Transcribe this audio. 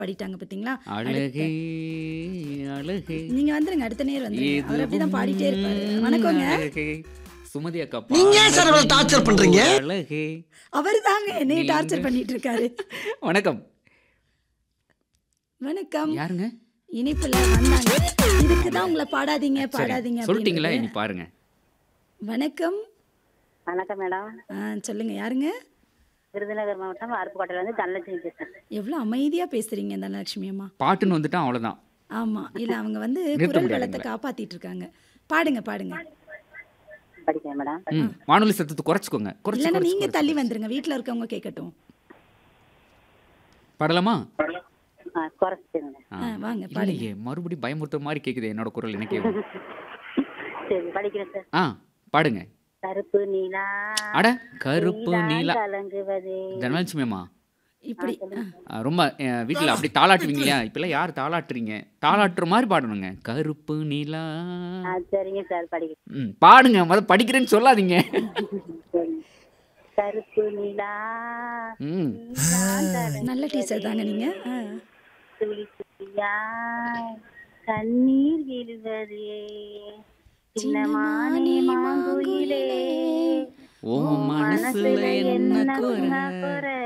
பாடிட்டாங்க பார்த்தீங்களா? அழகே அழகே நீங்க வந்துருங்க. அடுத்த நேர் வந்துருங்க. அவர் அப்படிதான் பாடிட்டே இருப்பாரு. வணக்கங்க. அழகே சுமதி அக்கா நீங்க ஏன் சார் இவ்வளவு டார்ச்சர் பண்றீங்க அழகே அவர்தாங்க என்னைய டார்ச்சர் பண்ணிட்டு இருக்காரு. வணக்கம் வணக்கம். யாருங்க இனிப்புல வந்தாங்க. இதுக்கு தான் உங்கள பாடாதீங்க, சரி பாடாதீங்க சொல்லிட்டீங்களா அப்படின்றது. இனி பாருங்க வணக்கம். வணக்கம் மேடம் ஆ, சொல்லுங்க யாருங்க? விருதுநகர் மாவட்டம் அருப்புக்கோட்டையிலேருந்து தனலட்சுமி பேசுகிறேன் எவ்வளோ அமைதியா பேசுறீங்க தனலட்சுமி அம்மா. பாட்டுன்னு வந்துட்டா அவ்வளவுதான் ஆமா. இல்ல அவங்க வந்து நிறுத்த குரல் முடியாது வளத்தை உங்களை. காப்பாத்திட்டு இருக்காங்க. பாடுங்க பாடுங்க. படிக்கிறேன் மேடம் ம் வானொலி சத்தத்தை குறைச்சிக்கோங்க குறைச்சு இல்லைன்னா குறைச்சு நீங்க குறைச்சு. தள்ளி வந்துருங்க. வீட்ல இருக்கவங்க கேட்கட்டும். பாடலாமா ஆ குறைச்சிட்டேன் மேடம் ஆ. ஆ, வாங்க பாடுங்க. இல்லையே மறுபடியும் பயமுறுத்துற மாதிரி கேக்குது என்னோட குரல் எனக்கே சரி படிக்கிறேன் சார் ஆ பாடுங்க கருப்பு நீலா அட கருப்பு நீதான் நீலா கலங்குவதே தனலட்சுமி அம்மா இப்படி ஆ. ஆ, ரொம்ப அஹ், வீட்ல அப்படி தாளாட்டுவீங்க இல்லையா இப்பெல்லாம் யார் தாளாட்டுறீங்க தாளாட்டுற மாதிரி பாடணுங்க கருப்பு நிலா ஆ சரிங்க சார் படிக்கிறேன் ம் பாடுங்க முத படிக்கிறேன்னு சொல்லாதீங்க சரி. கருப்பு நீலா ம் நீதான் கலங்குவதே. நல்ல டீச்சர் தாங்க நீங்க. ஆ. துளி துளியாய் கண்ணீர் விழுவதே சின்னமானே மாங்குயிலே ஓ மனசுல என்ன குறை